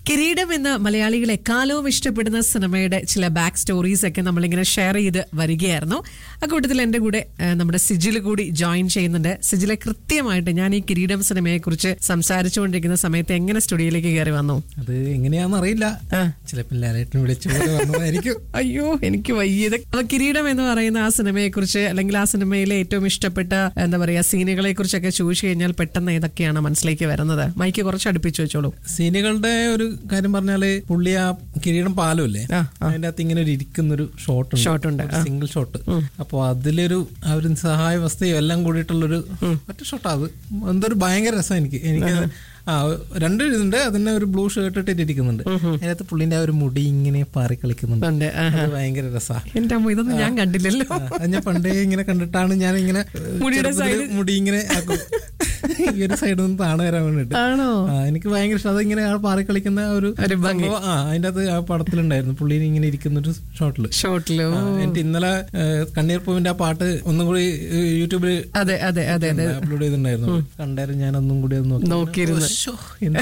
കിരീടം എന്ന മലയാളികൾ എക്കാലവും ഇഷ്ടപ്പെടുന്ന സിനിമയുടെ ചില ബാക്ക് സ്റ്റോറീസ് ഒക്കെ നമ്മളിങ്ങനെ ഷെയർ ചെയ്ത് വരികയായിരുന്നു ആ കൂട്ടത്തിൽ എൻ്റെ കൂടെ ആ, നമ്മുടെ സിജിൽ കൂടി ജോയിൻ ചെയ്യുന്നുണ്ട് സിജിലെ കൃത്യമായിട്ട് ഞാൻ ഈ കിരീടം സിനിമയെ കുറിച്ച് സംസാരിച്ചുകൊണ്ടിരിക്കുന്ന സമയത്ത് എങ്ങനെ സ്റ്റുഡിയോയിലേക്ക് കയറി വന്നു അത് എങ്ങനെയാന്ന് അറിയില്ല ആ. ചിലപ്പോൾ ലാലേട്ടൻ വിളിച്ചു പോലെ വന്നതായിരിക്കും അയ്യോ എനിക്ക് വയ്യത് അപ്പൊ കിരീടം എന്ന് പറയുന്ന ആ സിനിമയെ കുറിച്ച് അല്ലെങ്കിൽ ആ സിനിമയിലെ ഏറ്റവും ഇഷ്ടപ്പെട്ട എന്താ പറയാ സീനുകളെ കുറിച്ചൊക്കെ ചോദിച്ചു കഴിഞ്ഞാൽ പെട്ടെന്ന് ഏതൊക്കെയാണ് മനസ്സിലേക്ക് വരുന്നത് മൈക്ക് കുറച്ച് അടുപ്പിച്ചു വെച്ചോളൂ സീനുകളുടെ ഒരു കാര്യം പറഞ്ഞാല് പുള്ളി ആ കിരീടം പാലമില്ലേ ആ, അതിന്റെ അകത്ത് ഇങ്ങനെ ഒരു ഇരിക്കുന്നൊരു ഷോട്ട് Shot ഉണ്ട്, സിംഗിൾ ഷോട്ട് അപ്പൊ അതിലൊരു ആ ഒരു സഹായവസ്ഥയും എല്ലാം കൂടിയിട്ടുള്ളൊരു ഒറ്റ ഷോട്ടാ അത് എന്തൊരു ഭയങ്കര രസം എനിക്ക് എനിക്ക് ആ രണ്ട് ഇതുണ്ട് അതിന്റെ ഒരു ബ്ലൂ ഷർട്ട് ഇട്ടിട്ട് ഇരിക്കുന്നുണ്ട് അതിനകത്ത് പുള്ളിന്റെ ആ ഒരു മുടി ഇങ്ങനെ പാറി കളിക്കുന്നുണ്ട് ഉണ്ട് ആ. അത് ഭയങ്കര രസാ എന്റെ അമ്മ ഇതൊന്നും ഞാൻ കണ്ടില്ലല്ലോ ആ, അത് ഞാൻ പണ്ടേ ഇങ്ങനെ കണ്ടിട്ടാണ് ഞാൻ ഇങ്ങനെ മുടിയുടെ ചെറുപ്പത്തില് മുടി ഇങ്ങനെ ആക്കും. ഈ ഒരു സൈഡിൽ നിന്ന് താണു വരാൻ വേണ്ടിട്ട് ആണോ ആ, എനിക്ക് ഭയങ്കര ഇഷ്ടം അതിങ്ങനെ ആ പാറി കളിക്കുന്ന ആ ഒരു ഒരു ഭംഗി. സംഭവം, ആ അതിന്റെ അകത്ത് ആ പടത്തിലുണ്ടായിരുന്നു പുള്ളി ഇങ്ങനെ ഇരിക്കുന്ന ഒരു ഷോട്ടില് ഷോട്ടിലോ എനിക്ക് ഇന്നലെ ഏഹ്, കണ്ണീർ പൂവിന്റെ ആ പാട്ട് ഒന്നും കൂടി ഏഹ്, യൂട്യൂബിൽ അതെ അതെ അതെ അതെ അപ്ലോഡ് ചെയ്തിട്ടുണ്ടായിരുന്നു കണ്ടായിരുന്നു ഞാൻ ഒന്നും കൂടി ഒന്ന് നോക്കി നോക്കിയിരുന്നു ശ്ശോ, എന്ത്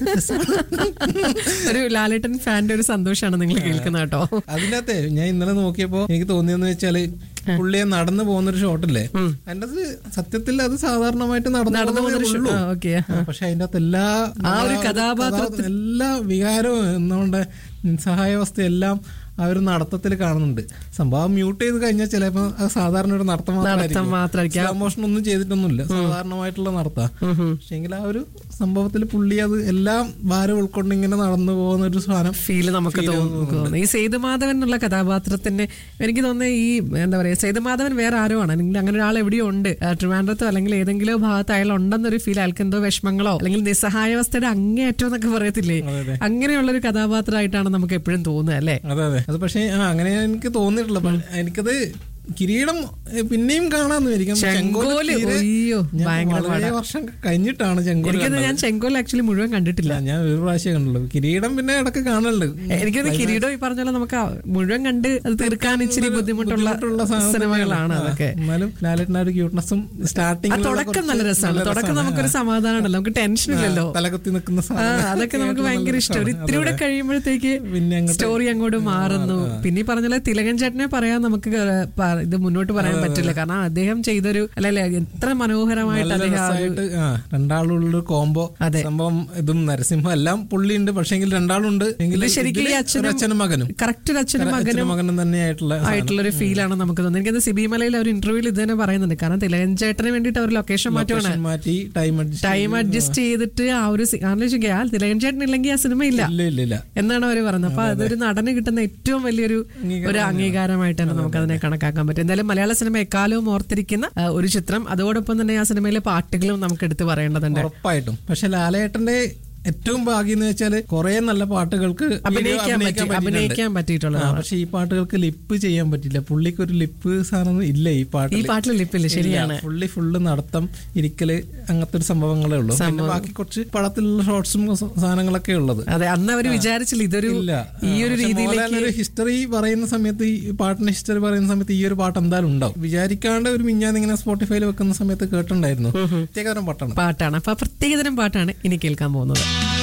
രസാണ്. ഒരു ലാലേട്ടൻ ഫാന്റെ ഒരു സന്തോഷമാണ് നിങ്ങൾ കേൾക്കുന്നത് കേട്ടോ അതിനകത്തെ ഞാൻ ഇന്നലെ നോക്കിയപ്പോ എനിക്ക് തോന്നിയെന്ന് വെച്ചാല് പുള്ളിയെ നടന്നു പോകുന്ന ഒരു ഷോട്ടില്ലേ അതിന്റെ അത് സത്യത്തിൽ അത് സാധാരണമായിട്ട് നടന്നു നടന്നു പോകുന്നതേ പോകുന്നൊരു ഉള്ളൂ. ഷോ- ഓക്കേ. ആ, പക്ഷെ അതിന്റെ അകത്ത് എല്ലാ ആ ഒരു കഥാ- കഥാപാത്രത്തിൽ- കഥാ- എല്ലാ വികാരവും എന്നുകൊണ്ട് നിസ്സഹായാവസ്ഥ എല്ലാം ആ ഒരു നടത്തത്തിൽ കാണുന്നുണ്ട് സംഭവം മ്യൂട്ട് ചെയ്ത് കഴിഞ്ഞാൽ ചിലപ്പോ അത് സാധാരണ ഒരു നടത്തം നടത്തം മാത്രമായിരിക്കും. സ്ലോ മോഷൻ ഒന്നും ചെയ്തിട്ടൊന്നുമില്ല സാധാരണമായിട്ടുള്ള നടത്താ പക്ഷെങ്കിൽ ആ ഒരു സംഭവത്തിൽ പുള്ളി അത് എല്ലാം ഭാരം ഉൾക്കൊണ്ട് ഇങ്ങനെ നടന്നു പോകുന്ന ഒരു സാധനം ഫീല് നമുക്ക് തോന്നുന്നു ഈ സേതുമാധവൻ എന്നുള്ള കഥാപാത്രത്തിന്റെ എനിക്ക് തോന്നുന്നത് ഈ എന്താ പറയാ സേതുമാധവൻ വേറെ ആരോ ആണ് അല്ലെങ്കിൽ അങ്ങനെ ഒരാൾ എവിടെയോ ഉണ്ട് ആ, ട്രിവാൻഡ്രത്തോ അല്ലെങ്കിൽ ഏതെങ്കിലും ഭാഗത്ത് അയാൾ ഉണ്ടെന്നൊരു ഫീൽ അയാൾക്ക് എന്തോ വിഷമങ്ങളോ അല്ലെങ്കിൽ നിസ്സഹായാവസ്ഥയുടെ അങ്ങേയറ്റം എന്നൊക്കെ പറയത്തില്ലേ അങ്ങനെയുള്ള ഒരു കഥാപാത്രമായിട്ടാണ് നമുക്ക് എപ്പോഴും തോന്നുന്നത് അല്ലേ അതെ അതെ അത് പക്ഷേ ആ അങ്ങനെ എനിക്ക് തോന്നിയിട്ടില്ല പക്ഷെ എനിക്കത് കിരീടം ഏ, പിന്നെയും കാണാന്ന് വരിക്കും ചെങ്കോല്, അയ്യോ, ഭയങ്കര വളരെ വർഷം കഴിഞ്ഞിട്ടാണ് ചെങ്കോല് എനിക്കത് ഞാൻ ചെങ്കോൽ ആക്ച്വലി മുഴുവൻ കണ്ടിട്ടില്ല കണ്ടത്. ഞാൻ ഒരു പ്രാവശ്യം കണ്ടുള്ളൂ കിരീടം പിന്നെ ഇടക്ക് കാണലുണ്ട് എനിക്കത് കിരീടം ഈ പറഞ്ഞ പോലെ നമുക്ക് ആ മുഴുവൻ കണ്ട് അത് തീർക്കാൻ ഇച്ചിരി ബുദ്ധിമുട്ടുള്ള ബുദ്ധിമുട്ടുള്ള സാധനം സിനിമകളാണ് തന്നെയാണ്. അതൊക്കെ ആ, എന്നാലും ലാലേട്ടൻ്റെ ആ ഒരു ക്യൂട്ട്നെസ്സും ആ സ്റ്റാർട്ടിങ് തുടക്കം നല്ല രസമാണ് തുടക്കം നമുക്കൊരു സമാധാനമുണ്ടല്ലോ നമുക്ക് ടെൻഷൻ ഇല്ലല്ലോ തലകുത്തി നിൽക്കുന്ന ആ, സാധനം അതൊക്കെ നമുക്ക് ഭയങ്കര ഇഷ്ടം ഒരു ഇത്തിരി കൂടെ കഴിയുമ്പോഴത്തേക്ക് പിന്നെ അങ്ങോട്ട് സ്റ്റോറി അങ്ങോട്ട് മാറുന്നു പിന്നെ ഈ പറഞ്ഞ പോലെ തിലകൻ ചേട്ടനെ പറയാൻ നമുക്ക് പ- ഇത് മുന്നോട്ട് പറയാൻ പറ്റില്ല കാരണം അദ്ദേഹം ചെയ്തൊരു അല്ലല്ലേ എത്ര മനോഹരമായിട്ട് നല്ല അദ്ദേഹം ആ ഒരു രസമായിട്ട് ആ രണ്ടാളുള്ള കോംബോ അതെ. സംഭവം ഇതും നരസിംഹം എല്ലാം പുള്ളിയുണ്ട് പക്ഷെങ്കിൽ രണ്ടാളുണ്ട് എങ്കിൽ ഇത് ശരിക്കും ഈ ഇതില് അച്ഛനും ഒരു അച്ഛനും മകനും കറക്റ്റ് ഒരു അച്ഛനും മകനും അച്ഛനും മകനും തന്നെയായിട്ടുള്ള ആയിട്ടുള്ള ഒരു ഫീൽ ആണ് നമുക്ക് തോന്നുന്നത് എനിക്കത് സിബി മലയിൽ ഒരു ഇന്റർവ്യൂവിൽ ഇത് തന്നെ പറയുന്നുണ്ട് കാരണം തിലകൻ ചേട്ടന് വേണ്ടിയിട്ട് അവർ ലൊക്കേഷൻ മാറ്റുവാണ് ലൊക്കേഷൻ മാറ്റി ടൈം അഡ്ജസ്റ്റ് ടൈം അഡ്ജസ്റ്റ് ചെയ്തിട്ട് ആ ഒരു സി- ആലോചിക്കുക ആ തിലകൻ ചേട്ടൻ ഇല്ലെങ്കിൽ ആ സിനിമ ഇല്ല ഇല്ല ഇല്ല ഇല്ല എന്നാണ് അവർ പറയുന്നത് അപ്പൊ അതൊരു നടന് കിട്ടുന്ന ഏറ്റവും വലിയൊരു ഒരു അംഗീകാരമായിട്ട് തന്നെ നമുക്ക് അതിനെ കണക്കാക്കാൻ പറ്റും എന്തായാലും മലയാള സിനിമ എക്കാലവും ഓർത്തിരിക്കുന്ന ആ, ഒരു ചിത്രം അതോടൊപ്പം തന്നെ ആ സിനിമയിലെ പാട്ടുകളും നമുക്ക് എടുത്തു പറയേണ്ടതുണ്ട് ഉറപ്പായിട്ടും പക്ഷെ ലാലേട്ടന്റെ ഏറ്റവും ഭാഗ്യം എന്ന് വെച്ചാല് കുറെ നല്ല പാട്ടുകൾക്ക് video അഭിനയിക്കാൻ പറ്റി പറ്റിയിട്ടുണ്ട്. അഭിനയിക്കാൻ പറ്റിയിട്ടുള്ളത് ആ, പക്ഷെ ഈ പാട്ടുകൾക്ക് ലിപ്പ് ചെയ്യാൻ പറ്റില്ല പുള്ളിക്ക് ഒരു ലിപ്പ് സാധനം ഇല്ല ഈ ഈ പാട്ടിൽ പാട്ടിൽ ലിപ്പില്ല ശരിയാണ് പുള്ളി ഫുള്ള് നടത്തം ഇരിക്കല് അങ്ങനത്തെ ഒരു സംഭവങ്ങളേ ഉള്ളൂ പിന്നെ ബാക്കി കുറച്ച് പടത്തിലുള്ള ഷോർട്സും സാധനങ്ങളൊക്കെ ഉള്ളത് അതെ അന്ന് അവർ വിചാരിച്ചില്ല ഇതൊരു ഇല്ല ഈ ഒരു രീതിയിലേക്ക് ഒരു ഹിസ്റ്ററി പറയുന്ന സമയത്ത് ഈ പാട്ടിന് ഹിസ്റ്ററി പറയുന്ന സമയത്ത് ഈ ഒരു പാട്ട് എന്തായാലും ഉണ്ടാവും വിചാരിക്കാണ്ട് ഒരു മിഞ്ഞാന്ന് ഇങ്ങനെ സ്പോട്ടിഫൈയിൽ വെക്കുന്ന സമയത്ത് കേട്ടിട്ടുണ്ടായിരുന്നു പ്രത്യേകതരം പാട്ടാണ് പാട്ടാണ് അപ്പൊ ആ പ്രത്യേകതരം പാട്ടാണ് ഇനി കേൾക്കാൻ പോകുന്നത്